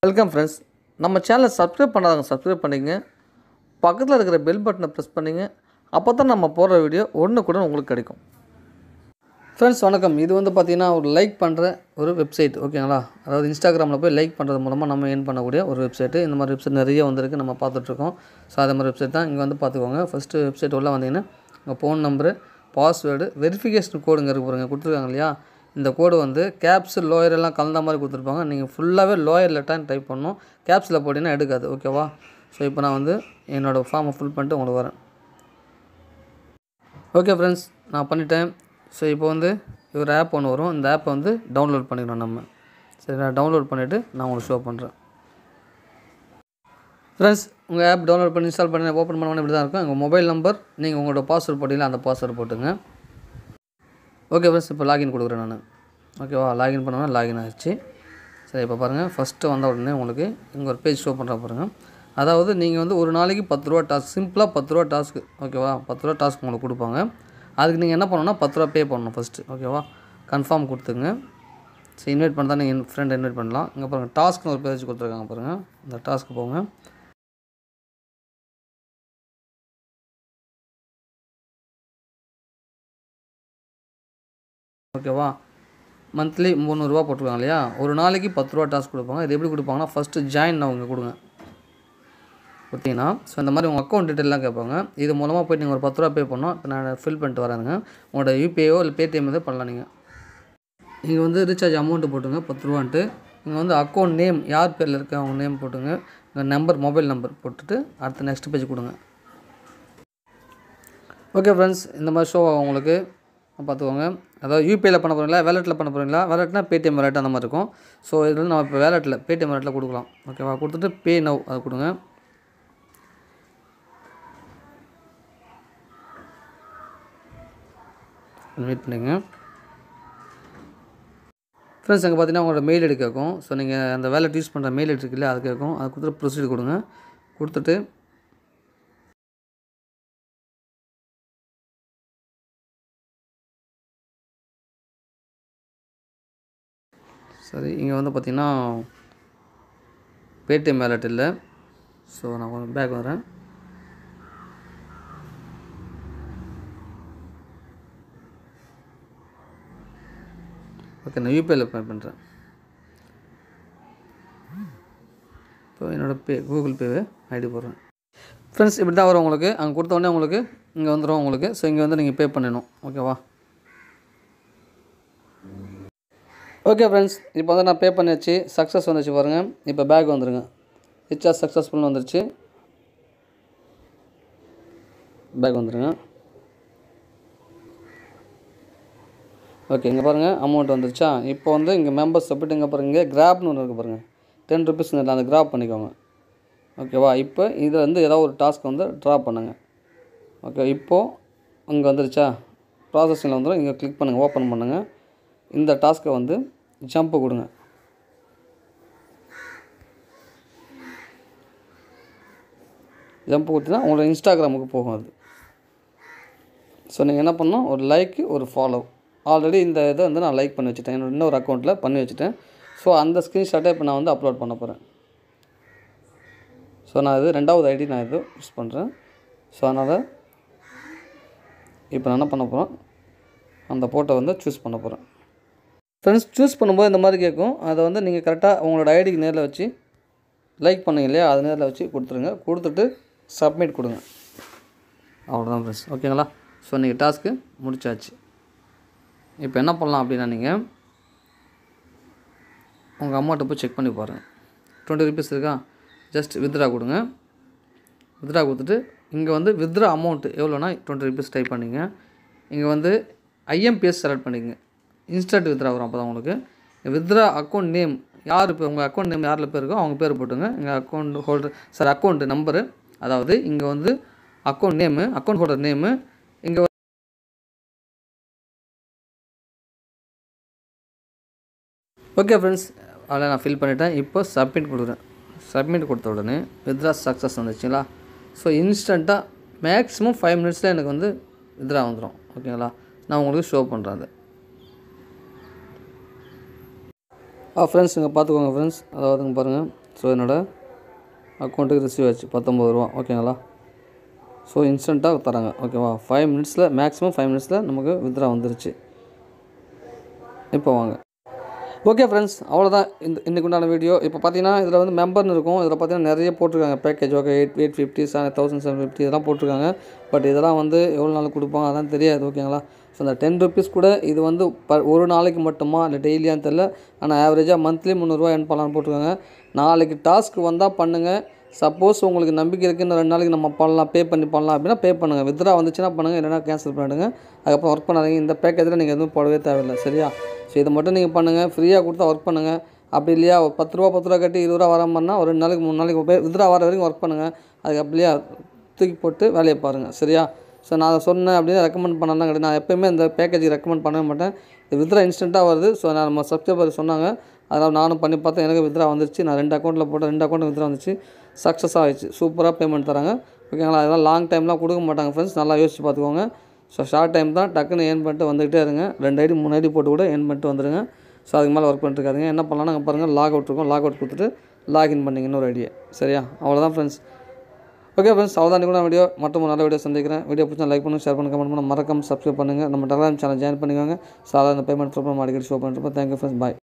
welcome friends நம்ம சேனலை subscribe பண்ணாதவங்க சப்ஸ்கிரைப் பண்ணிங்க பக்கத்தில் இருக்கிற பெல் பட்டனை ப்ரெஸ் பண்ணிங்க அப்போ தான் நம்ம போடுற வீடியோ ஒன்று கூட உங்களுக்கு கிடைக்கும் ஃப்ரெண்ட்ஸ் வணக்கம் இது வந்து பார்த்திங்கன்னா ஒரு லைக் பண்ணுற ஒரு வெப்சைட் ஓகேங்களா அதாவது இன்ஸ்டாகிராமில் போய் லைக் பண்ணுறது மூலமாக நம்ம ஏர்ன் பண்ணக்கூடிய ஒரு வெப்சைட்டு இந்த மாதிரி வெப்சைட் நிறைய வந்திருக்கு நம்ம பார்த்துட்ருக்கோம் ஸோ அதே மாதிரி வெப்சைட் தான் இங்கே வந்து பார்த்துக்கோங்க ஃபஸ்ட்டு வெப்சைட் உள்ள வந்தீங்கன்னா உங்கள் ஃபோன் நம்பரு பாஸ்வேர்டு வெரிஃபிகேஷன் கோடுங்க இருக்கு பாருங்க கொடுத்துருக்காங்க இல்லையா இந்த கோடு வந்து கேப்ஸ் லோயர் எல்லாம் கலந்த மாதிரி கொடுத்துருப்பாங்க நீங்கள் ஃபுல்லாகவே லோயர் லெட்டான்னு டைப் பண்ணணும் கேப்ஸில் போட்டிங்கன்னா எடுக்காது ஓகேவா ஸோ இப்போ நான் வந்து என்னோடய ஃபார்மை ஃபில் பண்ணிட்டு உங்களுக்கு வரேன் ஓகே ஃப்ரெண்ட்ஸ் நான் பண்ணிட்டேன் ஸோ இப்போ வந்து ஒரு ஆப் ஒன்று வரும் இந்த ஆப்பை வந்து டவுன்லோட் பண்ணிக்கணும் நம்ம சரி நான் டவுன்லோட் பண்ணிவிட்டு நான் உங்களுக்கு ஷோ பண்ணுறேன் ஃப்ரெண்ட்ஸ் உங்கள் ஆப் டவுன்லோட் பண்ணி இன்ஸ்டால் பண்ணி ஓப்பன் பண்ண இப்படி தான் இருக்கும் உங்கள் மொபைல் நம்பர் நீங்கள் உங்களோட பாஸ்வேர்ட் போட்டிங்களா அந்த பாஸ்வேர்டு போட்டுங்க ஓகே ஃப்ரெண்ட்ஸ் இப்போ லாகின் கொடுக்குறேன் நான் ஓகேவா லாகின் பண்ணோன்னா லாகின் ஆகிடுச்சு சரி இப்போ பாருங்கள் ஃபஸ்ட்டு வந்த உடனே உங்களுக்கு இங்கே ஒரு பேஜ் ஷோ பண்ணுற பாருங்கள் அதாவது நீங்கள் வந்து ஒரு நாளைக்கு பத்து ரூபா டாஸ்க் சிம்பிளாக பத்து ரூபா டாஸ்க்கு ஓகேவா பத்து ரூபா டாஸ்க் உங்களுக்கு கொடுப்பாங்க அதுக்கு நீங்கள் என்ன பண்ணணும்னா பத்து ரூபா பே பண்ணணும் ஃபஸ்ட்டு ஓகேவா கன்ஃபார்ம் கொடுத்துங்க சரி இன்வைட் பண்ணால் நீங்கள் ஃப்ரெண்ட் இன்வைட் பண்ணலாம் இங்கே பாருங்கள் டாஸ்க்னு ஒரு பேஜ் கொடுத்துருக்காங்க பாருங்கள் இந்த டாஸ்க்கு போங்க ஓகேவா மந்த்லி முந்நூறுரூவா போட்டிருக்காங்க இல்லையா ஒரு நாளைக்கு பத்து ரூபா டாஸ்க் கொடுப்பாங்க இது எப்படி கொடுப்பாங்கன்னா ஃபஸ்ட்டு ஜாயின் அவங்க கொடுங்க கொடுத்தீங்கன்னா ஸோ இந்த மாதிரி உங்கள் அக்கௌண்ட் டீட்டெயிலாம் கேட்பாங்க இது மூலமாக போய்ட்டு நீங்கள் ஒரு பத்து ரூபா பே பண்ணோம் இப்போ நான் ஃபில் பண்ணிட்டு வரேங்க உங்களோட யூபிஐயோ இல்லை பேடிஎம் எதோ பண்ணலாம் நீங்கள் நீங்கள் வந்து ரீசார்ஜ் அமௌண்ட்டு போட்டுங்க பத்து ரூபான்ட்டு இங்கே வந்து அக்கௌண்ட் நேம் யார் பேரில் இருக்க அவங்க நேம் போட்டுங்க உங்கள் நம்பர் மொபைல் நம்பர் போட்டுட்டு அடுத்த நெக்ஸ்ட் பேஜ் கொடுங்க ஓகே ஃப்ரெண்ட்ஸ் இந்த மாதிரி ஷோ உங்களுக்கு பார்த்துக்கோங்க அதாவது யூபிஐயில் பண்ண போகிறீங்களா வேலெட்டில் பண்ண போகிறீங்களா வேலெட்னா பேடிஎம் வேலெட் அந்த மாதிரி இருக்கும் ஸோ இது வந்து நம்ம இப்போ வேலெட்டில் பேடிஎம் வேலெட்டில் கொடுக்கலாம் ஓகேவா கொடுத்துட்டு பே நவ் அதை கொடுங்க வெயிட் பண்ணுங்க ஃப்ரெண்ட்ஸ் அங்கே பார்த்தீங்கன்னா உங்களோட மெயில் ஐடி கேட்கும் ஸோ நீங்கள் அந்த வேலெட் யூஸ் பண்ணுற மெயில் ஐடி இருக்குல்ல அது கேட்கும் அது கொடுத்துட்டு ப்ரொசீட் கொடுங்க கொடுத்துட்டு சரி இங்கே வந்து பார்த்திங்கன்னா பேடிஎம் வேலெட் இல்லை ஸோ நான் கொஞ்சம் பேக் வரேன் ஓகே நான் யூபிஐயில் பே பண்ணுறேன் இப்போ என்னோடய பே கூகுள் பேவே ஐடி போடுறேன் ஃப்ரெண்ட்ஸ் இப்படி தான் வரும் உங்களுக்கு அங்கே கொடுத்த உடனே உங்களுக்கு இங்கே வந்துடும் உங்களுக்கு ஸோ இங்கே வந்து நீங்கள் பே பண்ணணும் ஓகேவா ஓகே ஃப்ரெண்ட்ஸ் இப்போ வந்து நான் பே பண்ணியாச்சு சக்ஸஸ் வந்துச்சு பாருங்கள் இப்போ பேக் வந்துடுங்க ரீசார்ஜ் சக்ஸஸ்ஃபுல்னு வந்துருச்சு பேக் வந்துடுங்க ஓகே இங்கே பாருங்கள் அமௌண்ட் வந்துருச்சா இப்போ வந்து இங்கே மெம்பர்ஸ் போய்ட்டு இங்கே பாருங்க கிராப்னு ஒன்று இருக்குது பாருங்கள் டென் ருபீஸ் அந்த கிராப் பண்ணிக்கோங்க ஓகேவா இப்போ இதில் வந்து ஏதாவது ஒரு டாஸ்க் வந்து ட்ரா பண்ணுங்கள் ஓகே இப்போது இங்கே வந்துருச்சா ப்ராசஸிங்கில் வந்துடும் இங்கே கிளிக் பண்ணுங்கள் ஓப்பன் பண்ணுங்கள் இந்த டாஸ்க்கை வந்து ஜம்ப்பு கொடுங்க ஜம்ப் கொடுத்தீங்கன்னா உங்களோட இன்ஸ்டாகிராமுக்கு போகும் அது ஸோ நீங்கள் என்ன பண்ணணும் ஒரு லைக்கு ஒரு ஃபாலோ ஆல்ரெடி இந்த இதை வந்து நான் லைக் பண்ணி வச்சுட்டேன் என்னோட இன்னொரு அக்கௌண்ட்டில் பண்ணி வச்சுட்டேன் ஸோ அந்த ஸ்க்ரீன்ஷாட்டை இப்போ நான் வந்து அப்லோட் பண்ண போகிறேன் ஸோ நான் இது ரெண்டாவது ஐடி நான் இது யூஸ் பண்ணுறேன் ஸோ அதனால் இப்போ நான் என்ன பண்ண போகிறேன் அந்த ஃபோட்டோ வந்து சூஸ் பண்ண போகிறேன் ஃப்ரெண்ட்ஸ் சூஸ் பண்ணும்போது இந்த மாதிரி கேட்கும் அதை வந்து நீங்கள் கரெக்டாக உங்களோட ஐடிக்கு நேரில் வச்சு லைக் பண்ணீங்க இல்லையா அது நேரில் வச்சு கொடுத்துருங்க கொடுத்துட்டு சப்மிட் கொடுங்க அவ்வளோதான் ஃப்ரெண்ட்ஸ் ஓகேங்களா ஸோ நீங்கள் டாஸ்க்கு முடிச்சாச்சு இப்போ என்ன பண்ணலாம் அப்படின்னா நீங்கள் உங்கள் அமௌண்ட்டை போய் செக் பண்ணி பாருங்கள் டுவெண்ட்டி ருபீஸ் இருக்கா ஜஸ்ட் வித்ரா கொடுங்க வித்ரா கொடுத்துட்டு இங்கே வந்து வித்ரா அமௌண்ட்டு எவ்வளோனா டுவெண்ட்டி ருபீஸ் டைப் பண்ணிங்க இங்கே வந்து ஐஎம்பிஎஸ் செலக்ட் பண்ணிக்கங்க இன்ஸ்டன்ட் வித்ரா வரும் அப்போ தான் உங்களுக்கு வித்ரா அக்கௌண்ட் நேம் யார் இப்போ உங்கள் அக்கௌண்ட் நேம் யாரில் பேர் இருக்கோ அவங்க பேர் போட்டுங்க எங்கள் account holder sir account number அதாவது இங்கே வந்து account name account holder name இங்கே ஓகே ஃப்ரெண்ட்ஸ் அதில் நான் ஃபில் பண்ணிட்டேன் இப்போ சப்மிட் கொடுக்குறேன் சப்மிட் கொடுத்த உடனே வித்ரா சக்ஸஸ் வந்துச்சுங்களா ஸோ இன்ஸ்டண்ட்டாக மேக்ஸிமம் ஃபைவ் மினிட்ஸில் எனக்கு வந்து வித்ரா வந்துடும் ஓகேங்களா நான் உங்களுக்கு ஷோ பண்ணுறேன் அதை ஃப்ரெண்ட்ஸ் இங்கே பார்த்துக்கோங்க ஃப்ரெண்ட்ஸ் அதாவதுங்க பாருங்கள் ஸோ என்னோடய அக்கௌண்ட்டுக்கு ரிசீவ் ஆச்சு பத்தொம்பது ரூபா ஓகேங்களா ஸோ இன்ஸ்டண்ட்டாக தராங்க ஓகேவா ஃபைவ் மினிட்ஸில் மேக்ஸிமம் ஃபைவ் மினிட்ஸில் நமக்கு வித்ரா வந்துருச்சு இப்போ வாங்க ஓகே ஃப்ரெண்ட்ஸ் அவ்வளோதான் இந்த இன்றைக்கு உண்டான வீடியோ இப்போ பார்த்தீங்கன்னா இதில் வந்து மெம்பர்னு இருக்கும் இதில் பார்த்தீங்கன்னா நிறைய போட்டிருக்காங்க package okay eight eight fifty seven thousand seven fifty இதெல்லாம் போட்டிருக்காங்க பட் இதெல்லாம் வந்து எவ்வளோ நாள் கொடுப்பாங்க அதெல்லாம் தெரியாது ஓகேங்களா ஸோ அந்த டென் ருபீஸ் கூட இது வந்து ப ஒரு நாளைக்கு மட்டுமா இல்லை டெய்லியான்னு தெரில ஆனால் ஆவரேஜாக மந்த்லி முந்நூறுரூவா என் பண்ணலான்னு போட்டிருக்காங்க நாளைக்கு டாஸ்க் வந்தால் பண்ணுங்கள் சப்போஸ் உங்களுக்கு நம்பிக்கை இருக்குது இந்த ரெண்டு நாளைக்கு நம்ம பண்ணலாம் பே பண்ணி பண்ணலாம் அப்படின்னா பே பண்ணுங்கள் வித்ரா வந்துச்சுன்னா பண்ணுங்கள் இல்லைனா கேன்சல் பண்ணிவிடுங்க அதுக்கப்புறம் ஒர்க் பண்ணாதீங்க இந்த பேக்கேஜில் நீங்கள் எதுவும் போடவே தேவையில்லை சரியா ஸோ இதை மட்டும் நீங்கள் பண்ணுங்கள் ஃப்ரீயாக கொடுத்தா ஒர்க் பண்ணுங்கள் அப்படி இல்லையா ஒரு பத்து ரூபா பத்து ரூபா கட்டி இருபது ரூபா வர பண்ணால் ஒரு ரெண்டு நாளைக்கு மூணு நாளைக்கு பே வித்ரா வர வரைக்கும் ஒர்க் பண்ணுங்கள் அதுக்கு அப்படியே தூக்கி போட்டு வேலையை பாருங்கள் சரியா ஸோ நான் அதை சொன்னேன் அப்படின்னு ரெக்கமெண்ட் பண்ணலாம் கிடையாது நான் எப்போயுமே இந்த பேக்கேஜ் ரெக்கமெண்ட் பண்ணவே மாட்டேன் இது வித்ரா இன்ஸ்டண்ட்டாக வருது ஸோ நான் நம்ம சப்ஸ்கிரைபர் சொன்னாங்க அதனால் நானும் பண்ணி பார்த்தேன் எனக்கு வித்ரா வந்துருச்சு நான் ரெண்டு அக்கௌண்ட்டில் போட்டேன் ரெண்டு அக்கௌண்ட் வித்ரா வந்துச்சு சக்ஸஸ் ஆகிடுச்சு சூப்பராக பேமெண்ட் தராங்க ஓகேங்களா அதெல்லாம் லாங் டைம்லாம் கொடுக்க மாட்டாங்க ஃப்ரெண்ட்ஸ் நல்லா யோசிச்சு பார்த்துக்கோங்க ஸோ ஷார்ட் டைம் தான் டக்குன்னு ஏர்ன் பண்ணிட்டு வந்துகிட்டே இருங்க ரெண்டு ஐடி மூணு ஐடி போட்டு கூட ஏர்ன் பண்ணிட்டு வந்துடுங்க ஸோ அதுக்கு மேலே ஒர்க் பண்ணிட்டு இருக்காதுங்க என்ன பண்ணலாம்னு அங்கே பாருங்கள் லாக் அவுட் இருக்கும் லாக் அவுட் கொடுத்துட்டு லாகின் பண்ணிங்க இன்னொரு ஐடியா சரியா அவ்வளோதான் ஃப்ரெண்ட்ஸ் ஓகே ஃப்ரெண்ட்ஸ் அவ்வளோதான் கூட வீடியோ மட்டும் ஒரு நல்ல வீடியோ சந்திக்கிறேன் வீடியோ பிடிச்சா லைக் பண்ணுங்கள் ஷேர் பண்ணுங்கள் கமெண்ட் பண்ணுங்கள் மறக்காம சப்ஸ்கிரைப் பண்ணுங்கள் நம்ம டெலிகிராம் சேனல் ஜாயின் பண்ணிக்கோங்க சாதாரண பேமெண்ட் ப்ராப்ளம் அடிக்கடி ஷோ பண்ணிட்டு தேங்க்யூ ஃப்ரெண்ட்ஸ் பாய்